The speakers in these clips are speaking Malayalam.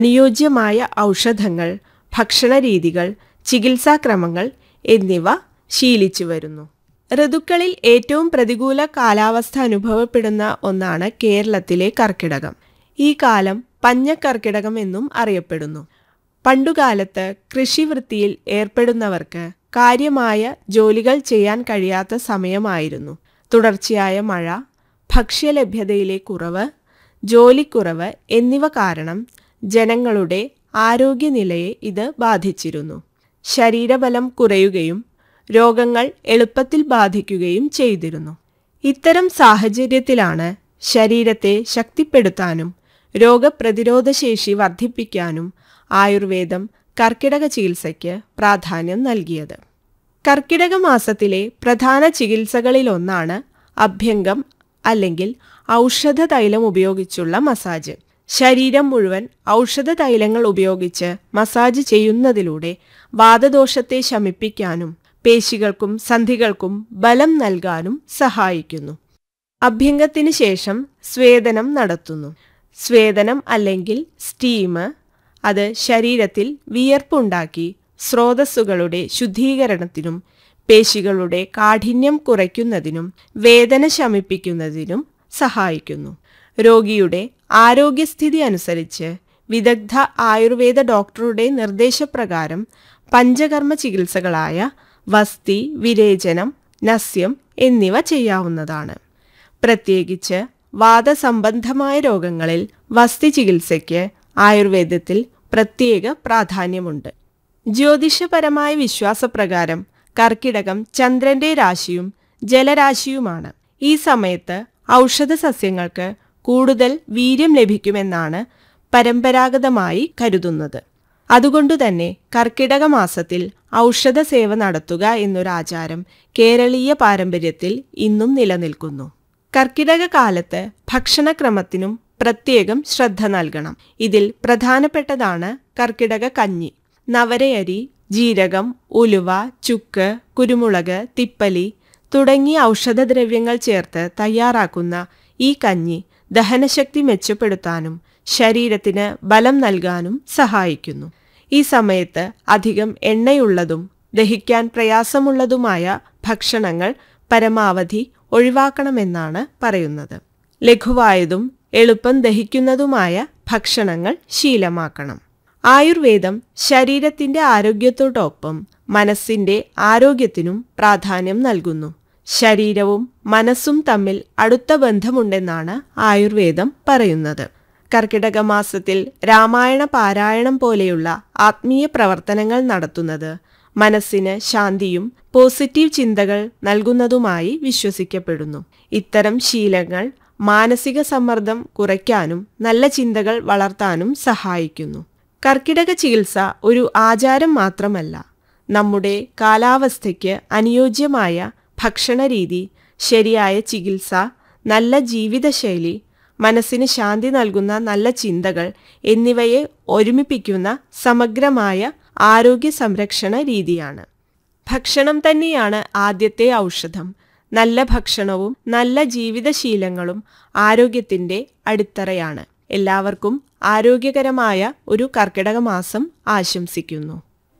അനുയോജ്യമായ ഔഷധങ്ങൾ ഭക്ഷണരീതികൾ ചികിത്സാക്രമങ്ങൾ എന്നിവ ശീലിച്ചു വരുന്നു ഋതുക്കളിൽ ഏറ്റവും പ്രതികൂല കാലാവസ്ഥ അനുഭവപ്പെടുന്ന ഒന്നാണ് കേരളത്തിലെ കർക്കിടകം ഈ കാലം പഞ്ഞക്കർക്കിടകം എന്നും അറിയപ്പെടുന്നു പണ്ടുകാലത്ത് കൃഷിവൃത്തിയിൽ ഏർപ്പെടുന്നവർക്ക് കാര്യമായ ജോലികൾ ചെയ്യാൻ കഴിയാത്ത സമയമായിരുന്നു തുടർച്ചയായ മഴ ഭക്ഷ്യലഭ്യതയിലെ കുറവ് ജോലിക്കുറവ് എന്നിവ കാരണം ജനങ്ങളുടെ ആരോഗ്യനിലയെ ഇത് ബാധിച്ചിരുന്നു ശരീരബലം കുറയുകയും രോഗങ്ങൾ എളുപ്പത്തിൽ ബാധിക്കുകയും ചെയ്തിരുന്നു ഇത്തരം സാഹചര്യത്തിലാണ് ശരീരത്തെ ശക്തിപ്പെടുത്താനും രോഗപ്രതിരോധശേഷി വർദ്ധിപ്പിക്കാനും ആയുർവേദം കർക്കിടക ചികിത്സയ്ക്ക് പ്രാധാന്യം നൽകിയത് കർക്കിടക മാസത്തിലെ പ്രധാന ചികിത്സകളിലൊന്നാണ് അഭ്യംഗം അല്ലെങ്കിൽ ഔഷധ തൈലം ഉപയോഗിച്ചുള്ള മസാജ് ശരീരം മുഴുവൻ ഔഷധ തൈലങ്ങൾ ഉപയോഗിച്ച് മസാജ് ചെയ്യുന്നതിലൂടെ വാദദോഷത്തെ ശമിപ്പിക്കാനും പേശികൾക്കും സന്ധികൾക്കും ബലം നൽകാനും സഹായിക്കുന്നു അഭ്യംഗത്തിന് ശേഷം സ്വേദനം നടത്തുന്നു സ്വേദനം അല്ലെങ്കിൽ സ്റ്റീം അത് ശരീരത്തിൽ വിയർപ്പുണ്ടാക്കി സ്രോതസ്സുകളുടെ ശുദ്ധീകരണത്തിനും പേശികളുടെ കാഠിന്യം കുറയ്ക്കുന്നതിനും വേദന ശമിപ്പിക്കുന്നതിനും സഹായിക്കുന്നു രോഗിയുടെ ആരോഗ്യസ്ഥിതി അനുസരിച്ച് വിദഗ്ധ ആയുർവേദ ഡോക്ടറുടെ നിർദ്ദേശപ്രകാരം പഞ്ചകർമ്മ ചികിത്സകളായ വസ്തി വിരേചനം നസ്യം എന്നിവ ചെയ്യാവുന്നതാണ് പ്രത്യേകിച്ച് വാദസംബന്ധമായ രോഗങ്ങളിൽ വസ്തി ചികിത്സയ്ക്ക് ആയുർവേദത്തിൽ പ്രത്യേക പ്രാധാന്യമുണ്ട് ജ്യോതിഷപരമായ വിശ്വാസപ്രകാരം കർക്കിടകം ചന്ദ്രന്റെ രാശിയും ജലരാശിയുമാണ് ഈ സമയത്ത് ഔഷധ സസ്യങ്ങൾക്ക് കൂടുതൽ വീര്യം ലഭിക്കുമെന്നാണ് പരമ്പരാഗതമായി കരുതുന്നത് അതുകൊണ്ടുതന്നെ കർക്കിടക മാസത്തിൽ ഔഷധ സേവ നടത്തുക എന്നൊരാചാരം കേരളീയ പാരമ്പര്യത്തിൽ ഇന്നും നിലനിൽക്കുന്നു കർക്കിടക കാലത്ത് ഭക്ഷണക്രമത്തിനും പ്രത്യേകം ശ്രദ്ധ നൽകണം ഇതിൽ പ്രധാനപ്പെട്ടതാണ് കർക്കിടക കഞ്ഞി നവരയരി ജീരകം ഉലുവ ചുക്ക് കുരുമുളക് തിപ്പലി തുടങ്ങിയ ഔഷധദ്രവ്യങ്ങൾ ചേർത്ത് തയ്യാറാക്കുന്ന ഈ കഞ്ഞി ദഹനശക്തി മെച്ചപ്പെടുത്താനും ശരീരത്തിന് ബലം നൽകാനും സഹായിക്കുന്നു ഈ സമയത്ത് അധികം എണ്ണയുള്ളതും ദഹിക്കാൻ പ്രയാസമുള്ളതുമായ ഭക്ഷണങ്ങൾ പരമാവധി ഒഴിവാക്കണമെന്നാണ് പറയുന്നത് ലഘുവായതും എളുപ്പം ദഹിക്കുന്നതുമായ ഭക്ഷണങ്ങൾ ശീലമാക്കണം ആയുർവേദം ശരീരത്തിന്റെ ആരോഗ്യത്തോടൊപ്പം മനസ്സിന്റെ ആരോഗ്യത്തിനും പ്രാധാന്യം നൽകുന്നു ശരീരവും മനസ്സും തമ്മിൽ അടുത്ത ബന്ധമുണ്ടെന്നാണ് ആയുർവേദം പറയുന്നത് കർക്കിടക മാസത്തിൽ രാമായണ പാരായണം പോലെയുള്ള ആത്മീയ പ്രവർത്തനങ്ങൾ നടത്തുന്നത് മനസ്സിന് ശാന്തിയും പോസിറ്റീവ് ചിന്തകൾ നൽകുന്നതുമായി വിശ്വസിക്കപ്പെടുന്നു ഇത്തരം ശീലങ്ങൾ മാനസിക സമ്മർദ്ദം കുറയ്ക്കാനും നല്ല ചിന്തകൾ വളർത്താനും സഹായിക്കുന്നു കർക്കിടക ചികിത്സ ഒരു ആചാരം മാത്രമല്ല നമ്മുടെ കാലാവസ്ഥയ്ക്ക് അനുയോജ്യമായ ഭക്ഷണരീതി ശരിയായ ചികിത്സ നല്ല ജീവിതശൈലി മനസ്സിന് ശാന്തി നൽകുന്ന നല്ല ചിന്തകൾ എന്നിവയെ ഒരുമിപ്പിക്കുന്ന സമഗ്രമായ ആരോഗ്യ സംരക്ഷണ രീതിയാണ് ഭക്ഷണം തന്നെയാണ് ആദ്യത്തെ ഔഷധം നല്ല ഭക്ഷണവും നല്ല ജീവിതശീലങ്ങളും ആരോഗ്യത്തിന്റെ അടിത്തറയാണ് എല്ലാവർക്കും ആരോഗ്യകരമായ ഒരു കർക്കിടക മാസം ആശംസിക്കുന്നു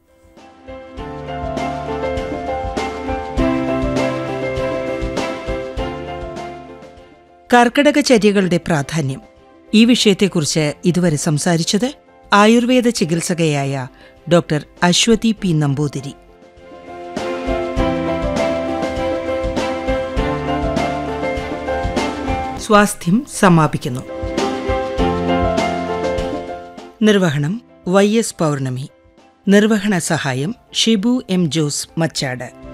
കർക്കിടകചര്യകളുടെ പ്രാധാന്യം ഈ വിഷയത്തെക്കുറിച്ച് ഇതുവരെ സംസാരിച്ചത് ആയുർവേദ ചികിത്സകയായ ഡോക്ടർ അശ്വതി പി നമ്പൂതിരി സ്വാസ്ഥ്യം സമാപിക്കുന്നു നിർവഹണം വൈ എസ് പൗർണമി നിർവഹണ സഹായം ഷിബു എം ജോസ് മച്ചാട്